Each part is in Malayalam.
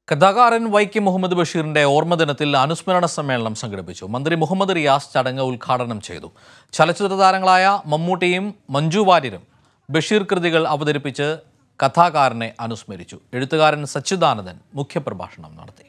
കഥാകാരൻ വൈക്കം മുഹമ്മദ് ബഷീറിന്റെ ഓർമ്മദിനത്തിൽ അനുസ്മരണ സമ്മേളനം സംഘടിപ്പിച്ചു മന്ത്രി മുഹമ്മദ് റിയാസ് ചടങ്ങ് ഉദ്ഘാടനം ചെയ്തു ചലച്ചിത്ര താരങ്ങളായ മമ്മൂട്ടിയും മഞ്ജു വാര്യരും ബഷീർ കൃതികൾ അവതരിപ്പിച്ച് കഥാകാരനെ അനുസ്മരിച്ചു എഴുത്തുകാരൻ സച്ചിദാനന്ദൻ മുഖ്യപ്രഭാഷണം നടത്തി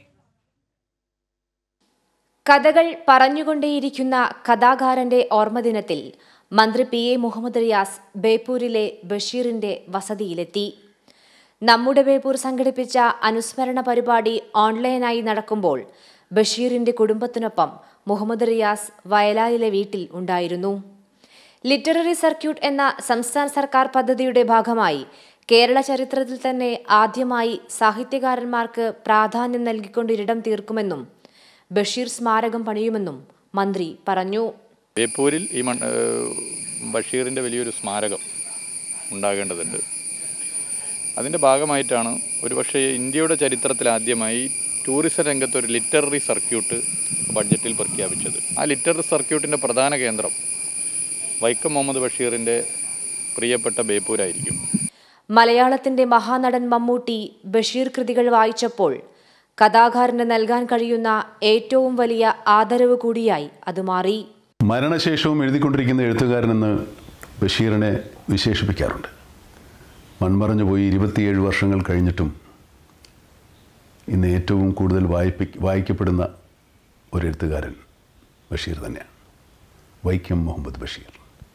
കഥകൾ പറഞ്ഞുകൊണ്ടേയിരിക്കുന്ന കഥാകാരന്റെ ഓർമ്മദിനത്തിൽ മന്ത്രി പി എ മുഹമ്മദ് റിയാസ് ബേപ്പൂരിലെ ബഷീറിന്റെ വസതിയിലെത്തി നമ്മുടെ ബേപ്പൂർ സംഘടിപ്പിച്ച അനുസ്മരണ പരിപാടി ഓൺലൈനായി നടക്കുമ്പോൾ ബഷീറിന്റെ കുടുംബത്തിനൊപ്പം മുഹമ്മദ് റിയാസ് വയലാറിലെ വീട്ടിൽ ഉണ്ടായിരുന്നു ലിറ്റററി സർക്യൂട്ട് എന്ന സംസ്ഥാന സർക്കാർ പദ്ധതിയുടെ ഭാഗമായി കേരള ചരിത്രത്തിൽ തന്നെ ആദ്യമായി സാഹിത്യകാരന്മാർക്ക് പ്രാധാന്യം നൽകിക്കൊണ്ടിരിടം തീർക്കുമെന്നും ബഷീർ സ്മാരകം പണിയുമെന്നും മന്ത്രി പറഞ്ഞു ബേപ്പൂരിൽ ഈ മൺ ഏഹ് ബഷീറിൻ്റെ വലിയൊരു സ്മാരകം ഉണ്ടാകേണ്ടതുണ്ട് അതിൻ്റെ ഭാഗമായിട്ടാണ് ഒരുപക്ഷെ ഇന്ത്യയുടെ ചരിത്രത്തിൽ ആദ്യമായി ടൂറിസം രംഗത്ത് ഒരു ലിറ്റററി സർക്യൂട്ട് ബഡ്ജറ്റിൽ പ്രഖ്യാപിച്ചത് ആ ലിറ്റററി സർക്യൂട്ടിൻ്റെ പ്രധാന കേന്ദ്രം വൈക്കം മുഹമ്മദ് ബഷീറിൻ്റെ പ്രിയപ്പെട്ട ബേപ്പൂരായിരിക്കും മലയാളത്തിന്റെ മഹാനടൻ മമ്മൂട്ടി ബഷീർ കൃതികൾ വായിച്ചപ്പോൾ കഥാകാരന് നൽകാൻ കഴിയുന്ന ഏറ്റവും വലിയ ആദരവ് കൂടിയായി അത് മാറി മരണശേഷവും എഴുതിക്കൊണ്ടിരിക്കുന്ന എഴുത്തുകാരനെന്ന് ബഷീറിനെ വിശേഷിപ്പിക്കാറുണ്ട് മൺമറഞ്ഞു പോയി ഇരുപത്തിയേഴ് വർഷങ്ങൾ കഴിഞ്ഞിട്ടും ഇന്ന് ഏറ്റവും കൂടുതൽ വായിപ്പി വായിക്കപ്പെടുന്ന ഒരു എഴുത്തുകാരൻ ബഷീർ തന്നെയാണ് വൈക്കം മുഹമ്മദ് ബഷീർ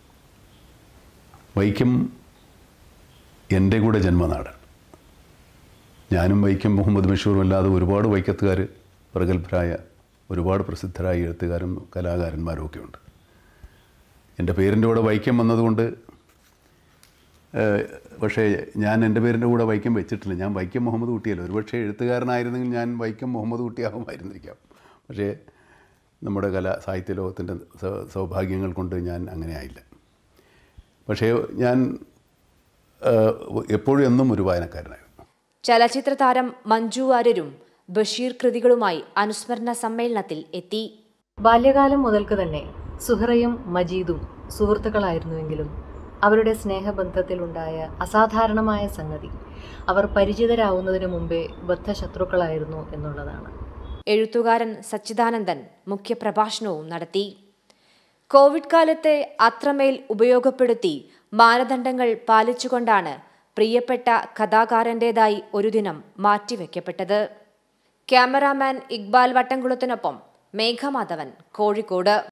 വൈക്കം എൻ്റെ കൂടെ ജന്മനാടാണ് ഞാനും വൈക്കം മുഹമ്മദ് ബഷീറും അല്ലാതെ ഒരുപാട് വൈക്കത്തുകാർ പ്രഗത്ഭരായ ഒരുപാട് പ്രസിദ്ധരായ എഴുത്തുകാരും കലാകാരന്മാരും ഒക്കെ ഉണ്ട് എൻ്റെ പേരിൻ്റെ കൂടെ വൈക്കം വന്നതുകൊണ്ട് ഏഹ്, പക്ഷേ ഞാൻ എൻ്റെ പേരിൻ്റെ കൂടെ വൈക്കം വെച്ചിട്ടില്ല ഞാൻ വൈക്കം മുഹമ്മദ് കുട്ടിയല്ല ഒരുപക്ഷെ എഴുത്തുകാരനായിരുന്നെങ്കിൽ ഞാൻ വൈക്കം മുഹമ്മദ് കുട്ടിയാകുമായിരുന്നിരിക്കാം പക്ഷേ നമ്മുടെ കല സാഹിത്യ ലോകത്തിൻ്റെ സൗ- സൗഭാഗ്യങ്ങൾ കൊണ്ട് ഞാൻ അങ്ങനെ ആയില്ല പക്ഷേ ഞാൻ ഏഹ്, എപ്പോഴും എന്നും ഒരു വായനക്കാരനായിരുന്നു ചലച്ചിത്ര താരം മഞ്ജു വാര്യരും ബഷീർ കൃതികളുമായി അനുസ്മരണ സമ്മേളനത്തിൽ എത്തി ബാല്യകാലം മുതൽക്ക് തന്നെ സുഹറയും മജീദും സുഹൃത്തുക്കളായിരുന്നുവെങ്കിലും അവരുടെ സ്നേഹബന്ധത്തിലുണ്ടായ അസാധാരണമായ സംഗതി അവർ പരിചിതരാവുന്നതിനു മുമ്പേ ബദ്ധശത്രുക്കളായിരുന്നു എന്നുള്ളതാണ് എഴുത്തുകാരൻ സച്ചിദാനന്ദൻ മുഖ്യപ്രഭാഷണവും നടത്തി കോവിഡ് കാലത്തെ അത്രമേൽ ഉപയോഗപ്പെടുത്തി മാനദണ്ഡങ്ങൾ പാലിച്ചുകൊണ്ടാണ് പ്രിയപ്പെട്ട കഥാകാരന്റേതായി ഒരു ദിനം മാറ്റിവെക്കപ്പെട്ടത് ക്യാമറാമാൻ ഇക്ബാൽ വട്ടംകുളത്തിനൊപ്പം മേഘമാധവൻ കോഴിക്കോട്